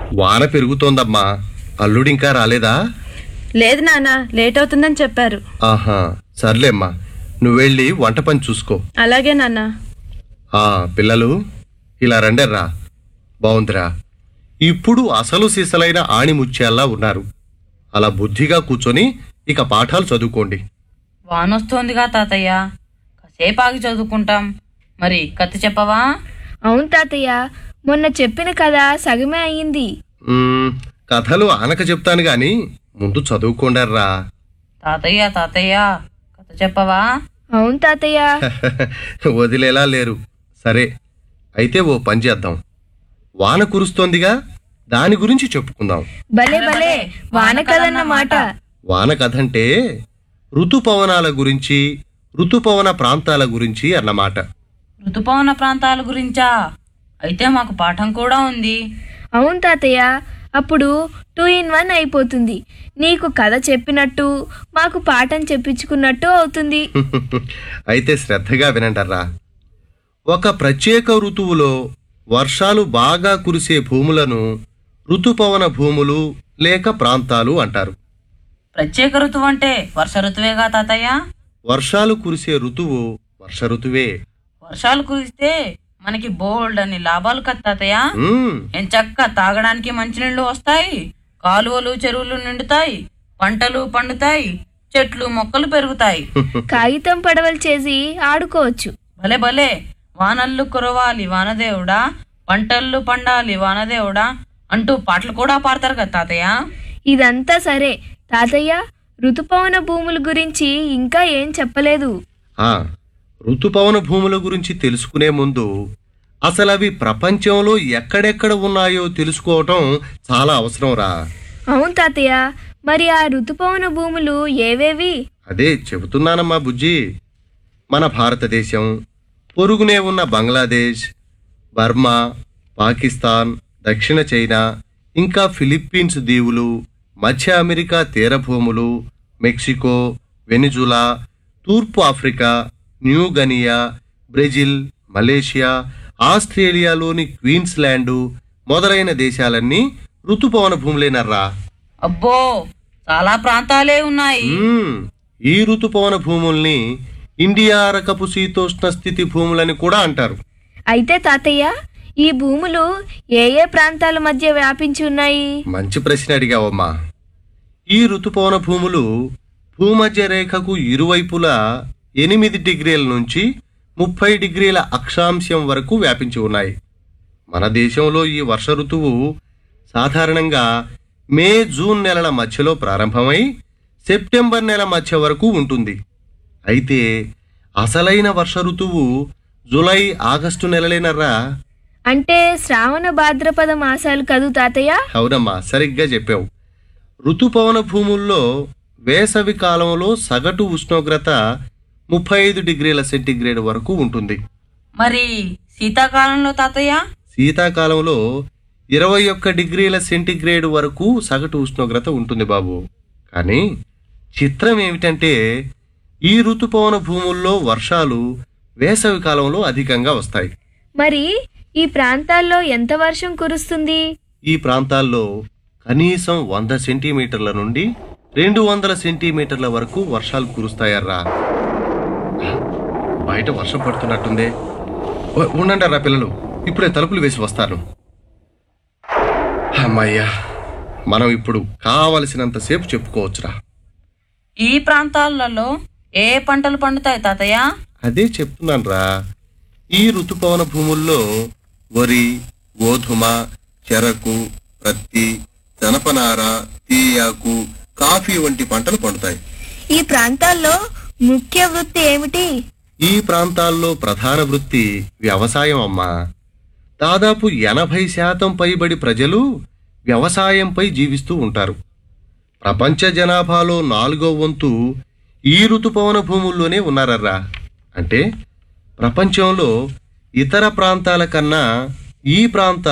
వాన పెరుగుతోందమ్మా అల్లుడింకా రాలేదా లేదు నాన్న లేట్ అవుతుందని చెప్పారు ఆహా సర్లేమ్మా నువ్వెళ్ళి వంట పని చూసుకో అలాగే నాన్న ఆ పిల్లలు ఇలా రండర్రా బావుందిరా ఇప్పుడు అసలు సీసలైన ఆణిముత్యాల్లా ఉన్నారు అలా బుద్ధిగా కూర్చొని ఇక పాఠాలు చదువుకోండి వానొస్తోందిగా తాతయ్య కాసేపు ఆగి చదువుకుంటాం మరి కథ చెప్పవా అవును తాతయ్య మొన్న చెప్పిన కథ సగమే అయ్యింది మ్మ్, కథలు ఆనక చెప్తాను గాని ముందు చదువుకోండర్రా తాతయ్య తాతయ్య కథ చెప్పవా అవును తాతయ్య వదిలేలా లేరు సరే అయితే ఓ పని చేద్దాం వాన కురుస్తోందిగా దాని గురించి చెప్పుకుందాం భలే భలే వాన కదన్నమాట వాన కథ అంటే ఋతుపవనాల గురించి ఋతుపవన ప్రాంతాల గురించి అన్నమాట ఋతుపవన ప్రాంతాల గురించా అయితే మాకు పాఠం కూడా ఉంది అవును తాతయ్య అప్పుడు టూ ఇన్ వన్ అయిపోతుంది నీకు కథ చెప్పినట్టు మాకు పాఠం చెప్పించుకున్నట్టు అవుతుంది అయితే శ్రద్ధగా వినండర్రా ఒక ప్రత్యేక ఋతువులో వర్షాలు బాగా కురిసే భూములను ఋతుపవన భూములు లేక ప్రాంతాలు అంటారు ప్రత్యేక ఋతువు అంటే వర్ష ఋతువేగా తాతయ్య వర్షాలు కురిసే ఋతువు వర్ష ఋతువే వర్షాలు కురిస్తే మనకి బోల్డ్ అని లాభాలు కదా తాతయ్య మ్మ్. ఎంచక్క తాగడానికి మంచినీళ్లు వస్తాయి కాలువలు చెరువులు నిండుతాయి పంటలు పండుతాయి చెట్లు మొక్కలు పెరుగుతాయి కాగితం పడవలు చేసి ఆడుకోవచ్చు భలే భలే వానల్లు కురవాలి వానదేవుడా పంటల్లు పండాలి వానదేవుడా అంటూ పాటలు కూడా పాడతారు కదా తాతయ్య ఇదంతా సరే తాతయ్య ఋతుపవన భూముల గురించి ఇంకా ఏం చెప్పలేదు ఆ ఋతుపవన భూముల గురించి తెలుసుకునే ముందు అసలు అవి ప్రపంచంలో ఎక్కడెక్కడ ఉన్నాయో తెలుసుకోవటం చాలా అవసరం రా అవును తాతయ్య మరి ఆ ఋతుపవన భూములు ఏవేవి అదే చెబుతున్నానమ్మా బుజ్జి మన భారతదేశం పొరుగునే ఉన్న బంగ్లాదేశ్ బర్మా పాకిస్తాన్ దక్షిణ చైనా ఇంకా ఫిలిప్పీన్స్ దీవులు మధ్య అమెరికా తీరభూములు మెక్సికో వెనిజులా తూర్పు Africa New Guinea Brazil Malaysia ఆస్ట్రేలియాలోని క్వీన్స్లాండు మొదలైన దేశాలన్నీ ఋతుపవన భూములేనర్రా అబ్బో చాలా ప్రాంతాలే ఉన్నాయి మ్మ్. ఈ ఋతుపవన భూముల్ని ఇండియా రకపు శీతోష్ణ స్థితి భూములని కూడా అంటారు అయితే తాతయ్య ఈ భూములు ఏ ఏ ప్రాంతాల మధ్య వ్యాపించి ఉన్నాయి మంచి ప్రశ్న అడిగావమ్మా ఈ ఋతుపవన భూములు భూమధ్య రేఖకు ఇరువైపులా ఎనిమిది డిగ్రీల నుంచి ముప్పై డిగ్రీల అక్షాంశం వరకు వ్యాపించి ఉన్నాయి మన దేశంలో ఈ వర్ష ఋతువు సాధారణంగా మే జూన్ నెలల మధ్యలో ప్రారంభమై సెప్టెంబర్ నెల మధ్య వరకు ఉంటుంది అయితే అసలైన వర్ష ఋతువు జూలై ఆగస్టు నెలలేనర్రా అంటే శ్రావణ భాద్రపద మాసాలు కదూ తాతయ్య అవునమ్మా సరిగ్గా చెప్పావు ఋతుపవన భూముల్లో వేసవి కాలంలో సగటు ఉష్ణోగ్రత ముప్పై ఐదు డిగ్రీల సెంటీగ్రేడ్ వరకు ఉంటుంది మరి శీతాకాలంలో తాతయ్య శీతాకాలంలో ఇరవై ఒక్క డిగ్రీల సెంటీగ్రేడ్ వరకు సగటు ఉష్ణోగ్రత ఉంటుంది బాబు కానీ చిత్రం ఏమిటంటే ఈ ఋతుపవన భూముల్లో వర్షాలు వేసవి కాలంలో అధికంగా వస్తాయి మరి ఈ ప్రాంతాల్లో ఎంత వర్షం కురుస్తుంది ఈ ప్రాంతాల్లో కనీసం వంద సెంటీమీటర్ల నుండి రెండు వందల సెంటీమీటర్ల వరకు వర్షాలు కురుస్తాయర్రా బయట వర్షం పడుతున్నట్టుందే ఉ- ఉండండి పిల్లలు ఇప్పుడే తలుపులు వేసి వస్తాను అమ్మయ్యా మనం ఇప్పుడు కావలసినంతసేపు చెప్పుకోవచ్చురా ఈ ప్రాంతాలలో ఏ పంటలు పండుతాయి తాతయ్య అదే చెప్తున్నానురా ఈ ఋతుపవన భూముల్లో వరి గోధుమ చెరకు ప్రత్తి జనపనార తీయాకు కాఫీ వంటి పంటలు పండుతాయి ఈ ప్రాంతాల్లో ముఖ్య వృత్తి ఏమిటి ఈ ప్రాంతాల్లో ప్రధాన వృత్తి వ్యవసాయం అమ్మా దాదాపు ఎనభై శాతం పైబడి ప్రజలు వ్యవసాయంపై జీవిస్తూ ఉంటారు ప్రపంచ జనాభాలో నాలుగో వంతు ఈ ఋతుపవన భూముల్లోనే ఉన్నారర్రా అంటే ప్రపంచంలో ఇతర ప్రాంతాల కన్నా ఈ ప్రాంత